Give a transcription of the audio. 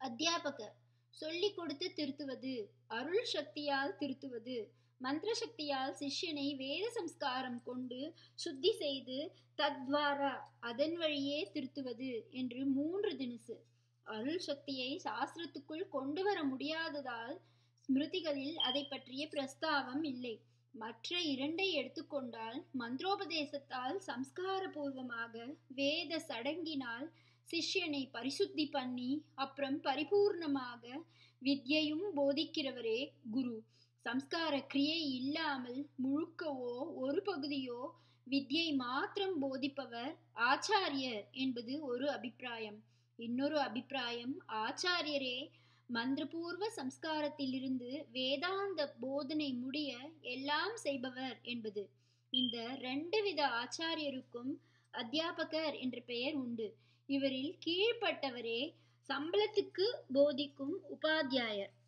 அத்தியாபகர் சொல்லிக் கொடுத்து திருத்துவது அருள் சக்தியால் திருத்துவது மந்திர சக்தியால் சிஷ்யனை வேத சம்ஸ்காரம் கொண்டு சுத்தி செய்து தத்வாரா அதன் வழியே திருத்துவது என்று மூன்று தினசு அருள் சக்தியை சாஸ்திரத்துக்குள் கொண்டு வர முடியாததால் ஸ்மிருதிகளில் அதை பற்றிய பிரஸ்தாவம் இல்லை மற்ற இரண்டை எடுத்துக்கொண்டால் மந்திரோபதேசத்தால் சம்ஸ்கார பூர்வமாக வேத சடங்கினால் சிஷ்யனை பரிசுத்தி பண்ணி அப்புறம் பரிபூர்ணமாக வித்யையும் போதிக்கிறவரே குரு சம்ஸ்கார கிரியை இல்லாமல் முழுக்கவோ ஒரு பகுதியோ வித்யை மாத்திரம் போதிப்பவர் ஆச்சாரியர் என்பது ஒரு அபிப்பிராயம் இன்னொரு அபிப்பிராயம் ஆச்சாரியரே மந்திரபூர்வ சம்ஸ்காரத்திலிருந்து வேதாந்த போதனை முடிய எல்லாம் செய்பவர் என்பது இந்த ரெண்டு வித ஆச்சாரியருக்கும் அத்தியாபகர் என்ற பெயர் உண்டு இவரில் கீழ்ப்பட்டவரே சம்பளத்துக்கு போதிக்கும் உபாத்தியாயர்